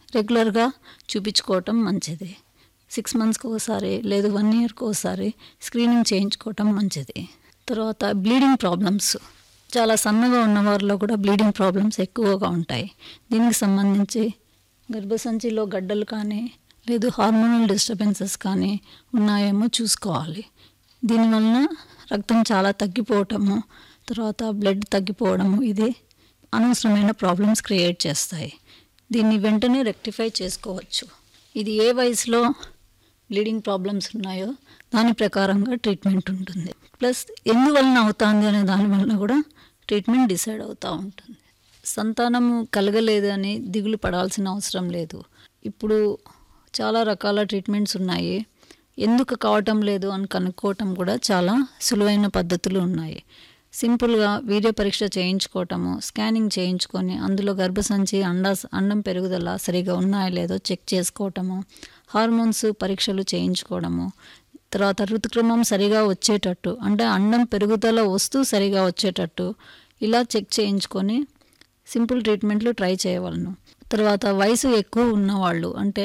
రెగ్యులర్గా చూపించుకోవటం మంచిది సిక్స్ మంత్స్కి ఒకసారి లేదు వన్ ఇయర్కి ఒకసారి స్క్రీనింగ్ చేయించుకోవటం మంచిది తర్వాత బ్లీడింగ్ ప్రాబ్లమ్స్ చాలా సన్నగా ఉన్న వారిలో కూడా బ్లీడింగ్ ప్రాబ్లమ్స్ ఎక్కువగా ఉంటాయి దీనికి సంబంధించి గర్భసంచిలో గడ్డలు కానీ లేదు హార్మోనల్ డిస్టర్బెన్సెస్ కానీ ఉన్నాయేమో చూసుకోవాలి దీనివలన రక్తం చాలా తగ్గిపోవటము తర్వాత బ్లడ్ తగ్గిపోవడము ఇది అనవసరమైన ప్రాబ్లమ్స్ క్రియేట్ చేస్తాయి దీన్ని వెంటనే రెక్టిఫై చేసుకోవచ్చు ఇది ఏ వయసులో బ్లీడింగ్ ప్రాబ్లమ్స్ ఉన్నాయో దాని ప్రకారంగా ట్రీట్మెంట్ ఉంటుంది ప్లస్ ఎందువలన అవుతుంది అనే దాని వలన కూడా ట్రీట్మెంట్ డిసైడ్ అవుతూ ఉంటుంది సంతానము కలగలేదు అని దిగులు పడాల్సిన అవసరం లేదు ఇప్పుడు చాలా రకాల ట్రీట్మెంట్స్ ఉన్నాయి ఎందుకు కావటం లేదు అని కనుక్కోవటం కూడా చాలా సులువైన పద్ధతులు ఉన్నాయి సింపుల్గా వీర్య పరీక్ష చేయించుకోవటము స్కానింగ్ చేయించుకొని అందులో గర్భసంచి అండ అండం పెరుగుదల సరిగా ఉన్నాయో లేదో చెక్ చేసుకోవటము హార్మోన్స్ పరీక్షలు చేయించుకోవడము తర్వాత ఋతుక్రమం సరిగా వచ్చేటట్టు అంటే అండం పెరుగుదల వస్తూ సరిగా వచ్చేటట్టు ఇలా చెక్ చేయించుకొని సింపుల్ ట్రీట్మెంట్లు ట్రై చేయవలను తర్వాత వయసు ఎక్కువ ఉన్నవాళ్ళు అంటే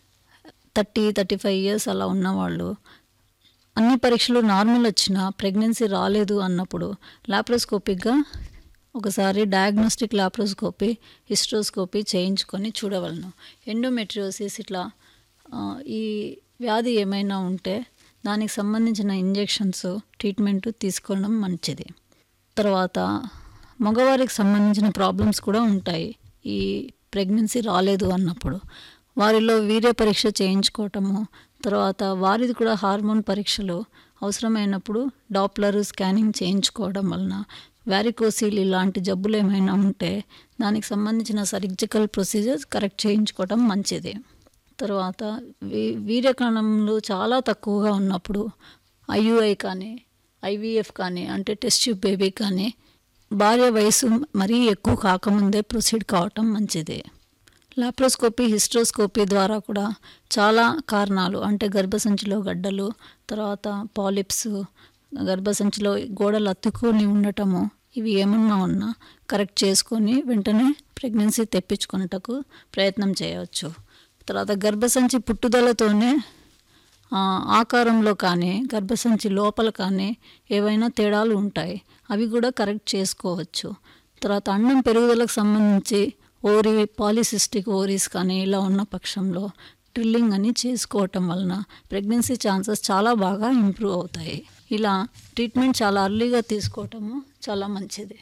థర్టీ థర్టీ ఫైవ్ ఇయర్స్ అలా ఉన్నవాళ్ళు అన్ని పరీక్షలు నార్మల్ వచ్చినా ప్రెగ్నెన్సీ రాలేదు అన్నప్పుడు లాప్రోస్కోపిక్గా ఒకసారి డయాగ్నోస్టిక్ లాప్రోస్కోపీ హిస్ట్రోస్కోపీ చేయించుకొని చూడవలను ఎండోమెట్రియోసిస్ ఇట్లా ఆ, ఈ వ్యాధి ఏమైనా ఉంటే దానికి సంబంధించిన ఇంజెక్షన్స్ ట్రీట్మెంట్ తీసుకోవడం మంచిది తర్వాత మగవారికి సంబంధించిన ప్రాబ్లమ్స్ కూడా ఉంటాయి ఈ ప్రెగ్నెన్సీ రాలేదు అన్నప్పుడు వారిలో వీర్య పరీక్ష చేయించుకోవటము తర్వాత వారిది కూడా హార్మోన్ పరీక్షలు అవసరమైనప్పుడు డాప్లర్ స్కానింగ్ చేయించుకోవడం వలన వ్యారికోసీల్ ఇలాంటి జబ్బులు ఏమైనా ఉంటే దానికి సంబంధించిన సర్జికల్ ప్రొసీజర్స్ కరెక్ట్ చేయించుకోవడం మంచిది తర్వాత వీ వీర్యకణములు చాలా తక్కువగా ఉన్నప్పుడు ఐయుఐ కానీ ఐవీఎఫ్ కానీ అంటే టెస్ట్ ట్యూబ్ బేబీ కానీ భార్య వయసు మరీ ఎక్కువ కాకముందే ప్రొసీడ్ కావటం మంచిది లాప్రోస్కోపీ హిస్ట్రోస్కోపీ ద్వారా కూడా చాలా కారణాలు అంటే గర్భసంచిలో గడ్డలు తర్వాత పాలిప్స్ గర్భసంచిలో గోడలు అతుక్కుని ఉండటము ఇవి ఏమన్నా ఉన్నా కరెక్ట్ చేసుకొని వెంటనే ప్రెగ్నెన్సీ తెప్పించుకున్నటకు ప్రయత్నం చేయవచ్చు తర్వాత గర్భసంచి పుట్టుదలతోనే ఆ, ఆకారంలో కానీ గర్భసంచి లోపల కానీ ఏవైనా తేడాలు ఉంటాయి అవి కూడా కరెక్ట్ చేసుకోవచ్చు తర్వాత అన్నం పెరుగుదలకు సంబంధించి ఓరి పాలిసిస్టిక్ ఓరీస్ కానీ ఇలా ఉన్న పక్షంలో డ్రిల్లింగ్ అని చేసుకోవటం వలన ప్రెగ్నెన్సీ ఛాన్సెస్ చాలా బాగా ఇంప్రూవ్ అవుతాయి ఇలా ట్రీట్మెంట్ చాలా అర్లీగా తీసుకోవటము చాలా మంచిది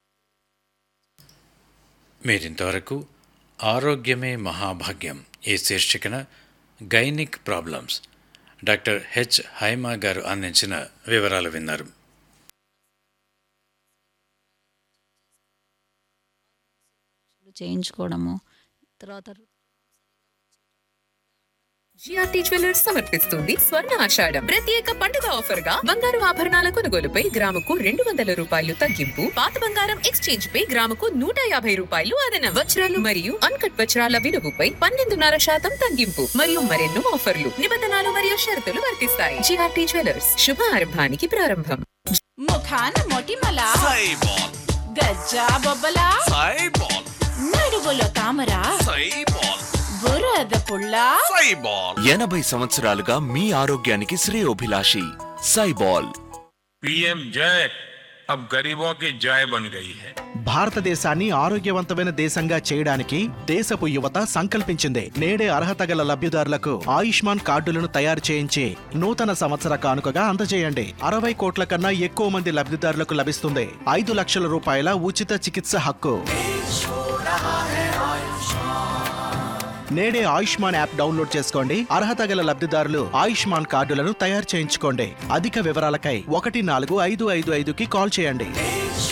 మీరింతవరకు ఆరోగ్యమే మహాభాగ్యం ఈ శీర్షికన gynaec problems doctor H Haima garu అందించిన వివరాలు విన్నారు చేయించుకోవడము తర్వాత జిఆర్టీ జ్యువెలర్స్ సమర్పిస్తుంది స్వర్ణ ఆషాఢం ప్రత్యేక పండుగ ఆఫర్ గా బంగారు ఆభరణాల కొనుగోలుపై గ్రాముకు రెండు వందల రూపాయలు తగ్గింపు పాత బంగారం ఎక్స్చేంజ్ పై గ్రాముకు నూట యాభై రూపాయలు అదన వజ్రాలు మరియు అన్కట్ వజ్రాల విలువపై పన్నెండున్నర శాతం తగ్గింపు మరియు మరెన్నో ఆఫర్లు నిబంధనలు మరియు షరతులు వర్తిస్తాయి జిఆర్టీ జ్యువెలర్స్ శుభ ఆరంభానికి ప్రారంభం ముఖాన మొటిమల సైబాల్ గజ్జా బొబ్బల సైబాల్ నడువులో తామర సైబాల్ బురద పుల్ల సైబాల్ ఎనభై సంవత్సరాలుగా మీ ఆరోగ్యానికి శ్రేయోభిలాషి సైబాల్ पीएम जय अब गरीबों की जय बन गई है భారతదేశాన్ని ఆరోగ్యవంతమైన దేశంగా చేయడానికి దేశపు యువత సంకల్పించింది నేడే అర్హత గల లబ్ధిదారులకు ఆయుష్మాన్ కార్డులను తయారు చేయించి నూతన సంవత్సర కానుకగా అందజేయండి అరవై కోట్ల కన్నా ఎక్కువ మంది లబ్ధిదారులకు లభిస్తుంది ఐదు లక్షల రూపాయల ఉచిత చికిత్స హక్కు నేడే ఆయుష్మాన్ యాప్ డౌన్లోడ్ చేసుకోండి అర్హత గల లబ్ధిదారులు ఆయుష్మాన్ కార్డులను తయారు చేయించుకోండి అధిక వివరాలకై ఒకటి నాలుగు ఐదు ఐదు ఐదుకి కాల్ చేయండి